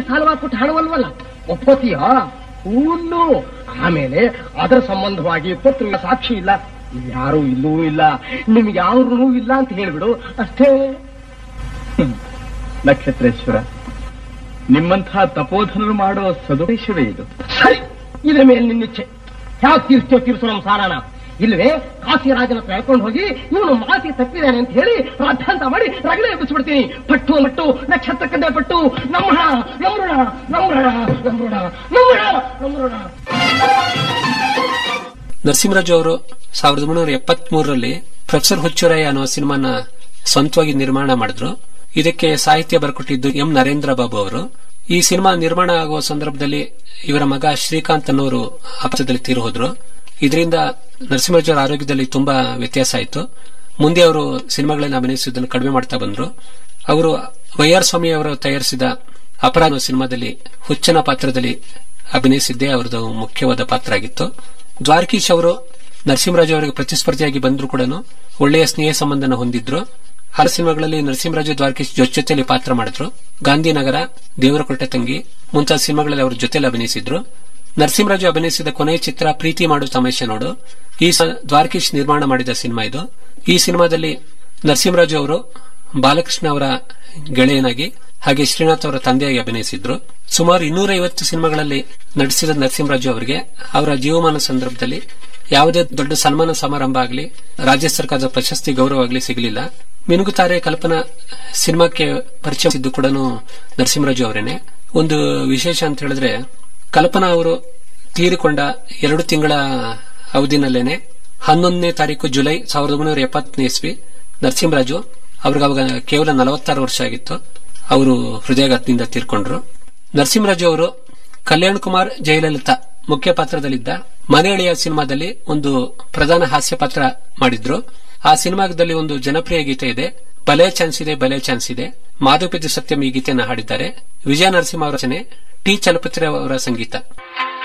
ಸಾಲವಾಗಿ ಕೊಟ್ಟು ಹಣವಲ್ವಲ್ಲ ಒಪ್ಪತ್ತೀಯ ಹುಲ್ಲು ಆಮೇಲೆ ಅದರ ಸಂಬಂಧವಾಗಿ ಪತ್ರ ಸಾಕ್ಷಿ ಇಲ್ಲ ಯಾರು ಇಲ್ಲೂ ಇಲ್ಲ ನಿಮ್ಗೆ ಯಾರು ಇಲ್ಲ ಅಂತ ಹೇಳ್ಬಿಡು ಅಷ್ಟೇ ನಕ್ಷತ್ರೇಶ್ವರ ನಿಮ್ಮಂತಹ ತಪೋಧನರು ಮಾಡುವ ಸದುಪದೇಶವೇ ಇದು ಸರಿ ಇದ್ರ ಮೇಲೆ ನಿನ್ನಿಚ್ಛೆ ಯಾವ ತೀರ್ಸ್ತೇವೆ ತೀರ್ಸು ನಮ್ಮ ಸಾಲನ ಇಲ್ವೇ ಕಾಶಿರಾಜನ ಹತ್ರ ಹೇಳ್ಕೊಂಡು ಹೋಗಿ ಇವನು ಮಾತಿ ತಪ್ಪಿದ್ದಾನೆ ಅಂತ ಹೇಳಿ ರಾಧಾಂತ ಮಾಡಿ ರಗಳೆ ಎಬ್ಬಿಸ್ಬಿಡ್ತೀನಿ ಪಟ್ಟು ಮಟ್ಟು ನಕ್ಷತ್ರಕ್ಕಂದೇ ಪಟ್ಟು ನಮ್ಮಣ ನಮ್ರಣ ನಮ್ರಣ ನಮ್ರಣ ನಮ್ರಣ ನಮ್ರಣ ನರಸಿಂಹರಾಜು ಅವರು ಸಾವಿರದ ಒಂಬೈನೂರ ಎಪ್ಪತ್ತ್ ಮೂರರಲ್ಲಿ ಪ್ರೊಫೆಸರ್ ಹುಚ್ಚುರಾಯ ಅನ್ನೋ ಸಿನಿಮಾನ ಸ್ವಂತವಾಗಿ ನಿರ್ಮಾಣ ಮಾಡಿದ್ರು ಇದಕ್ಕೆ ಸಾಹಿತ್ಯ ಬರ್ಕೊಟ್ಟಿದ್ದು ಎಂ ನರೇಂದ್ರ ಬಾಬು ಅವರು ಈ ಸಿನಿಮಾ ನಿರ್ಮಾಣ ಆಗುವ ಸಂದರ್ಭದಲ್ಲಿ ಇವರ ಮಗ ಶ್ರೀಕಾಂತ್ ಅನ್ನೋರು ಅಪಘಾತದಲ್ಲಿ ತೀರು ಹೋದ್ರು ಇದರಿಂದ ನರಸಿಂಹರಾಜು ಅವರ ಆರೋಗ್ಯದಲ್ಲಿ ತುಂಬಾ ವ್ಯತ್ಯಾಸ ಆಯಿತು ಮುಂದೆ ಅವರು ಸಿನಿಮಾಗಳನ್ನು ಅಭಿನಯಿಸುವುದನ್ನು ಕಡಿಮೆ ಮಾಡ್ತಾ ಬಂದ್ರು ಅವರು ವೈ ಆರ್ ಸ್ವಾಮಿ ಅವರು ತಯಾರಿಸಿದ ಅಪರಾಧ ಸಿನಿಮಾದಲ್ಲಿ ಹುಚ್ಚನ ಪಾತ್ರದಲ್ಲಿ ಅಭಿನಯಿಸಿದ್ದೇ ಅವರದು ಮುಖ್ಯವಾದ ಪಾತ್ರ ಆಗಿತ್ತು ದ್ವಾರಕೀಶ್ ಅವರು ನರಸಿಂಹರಾಜು ಅವರಿಗೆ ಪ್ರತಿಸ್ಪರ್ಧಿಯಾಗಿ ಬಂದ್ರು ಕೂಡ ಒಳ್ಳೆಯ ಸ್ನೇಹ ಸಂಬಂಧನ ಹೊಂದಿದ್ರು ಹಲವು ಸಿನಿಮಾಗಳಲ್ಲಿ ನರಸಿಂಹರಾಜು ದ್ವಾರಕೀಶ್ ಜೊತೆ ಜೊತೆಲಿ ಪಾತ್ರ ಮಾಡಿದ್ರು ಗಾಂಧಿನಗರ ದೇವರಕೊಟ್ಟೆ ತಂಗಿ ಮುಂತಾದ ಸಿನಿಮಾಗಳಲ್ಲಿ ಅವರು ಜೊತೆಲಿ ಅಭಿನಯಿಸಿದ್ರು ನರಸಿಂಹರಾಜು ಅಭಿನಯಿಸಿದ ಕೊನೆಯ ಚಿತ್ರ ಪ್ರೀತಿ ಮಾಡು ತಮಾಷೆ ನೋಡು ಈ ಸ- ದ್ವಾರಕೀಶ್ ನಿರ್ಮಾಣ ಮಾಡಿದ ಸಿನಿಮಾ ಇದು ಈ ಸಿನಿಮಾದಲ್ಲಿ ನರಸಿಂಹರಾಜು ಅವರು ಬಾಲಕೃಷ್ಣ ಅವರ ಗೆಳೆಯನಾಗಿ ಹಾಗೆ ಶ್ರೀನಾಥ್ ಅವರ ತಂದೆಯಾಗಿ ಅಭಿನಯಿಸಿದ್ರು ಸುಮಾರು ಇನ್ನೂರ ಐವತ್ತು ಸಿನಿಮಾಗಳಲ್ಲಿ ನಟಿಸಿದ ನರಸಿಂಹರಾಜು ಅವರಿಗೆ ಅವರ ಜೀವಮಾನ ಸಂದರ್ಭದಲ್ಲಿ ಯಾವುದೇ ದೊಡ್ಡ ಸನ್ಮಾನ ಸಮಾರಂಭ ಆಗಲಿ ರಾಜ್ಯ ಸರ್ಕಾರದ ಪ್ರಶಸ್ತಿ ಗೌರವ ಆಗಲಿ ಸಿಗಲಿಲ್ಲ ಮಿನುಗುತಾರೆ ಕಲ್ಪನಾ ಸಿನಿಮಾಕ್ಕೆ ಪರಿಚಯಿಸಿದ್ದು ಕೂಡ ನರಸಿಂಹರಾಜು ಅವರೇನೆ ಒಂದು ವಿಶೇಷ ಅಂತ ಹೇಳಿದ್ರೆ ಕಲ್ಪನಾ ಅವರು ತೀರಿಕೊಂಡ ಎರಡು ತಿಂಗಳ ಅವಧಿನಲ್ಲೇನೆ ಹನ್ನೊಂದನೇ ತಾರೀಕು ಜುಲೈ ಸಾವಿರದ ಒಂಬೈನೂರ ಎಪ್ಪತ್ತನೇ ಇಸ್ವಿ ನರಸಿಂಹರಾಜು ಅವ್ರಿಗೆ ಅವಾಗ ಕೇವಲ ನಲವತ್ತಾರು ವರ್ಷ ಆಗಿತ್ತು ಅವರು ಹೃದಯಾಘಾತದಿಂದ ತೀರ್ಕೊಂಡ್ರು ನರಸಿಂಹರಾಜು ಅವರು ಕಲ್ಯಾಣ್ ಕುಮಾರ್ ಜಯಲಲಿತಾ ಮುಖ್ಯ ಪಾತ್ರದಲ್ಲಿದ್ದ ಮನೆಯಳಿಯ ಸಿನಿಮಾದಲ್ಲಿ ಒಂದು ಪ್ರಧಾನ ಹಾಸ್ಯ ಪಾತ್ರ ಮಾಡಿದ್ರು ಆ ಸಿನಿಮಾದಲ್ಲಿ ಒಂದು ಜನಪ್ರಿಯ ಗೀತೆ ಇದೆ ಬಲೆ ಚಾನ್ಸ್ ಇದೆ ಬಲೆ ಚಾನ್ಸ್ ಇದೆ ಮಾಧುಪಿತು ಸತ್ಯಂ ಈ ಗೀತೆಯನ್ನು ಹಾಡಿದ್ದಾರೆ ವಿಜಯ ನರಸಿಂಹ ಅವರ ರಚನೆ ಟಿ ಚಲಪತಿ ಅವರ ಸಂಗೀತ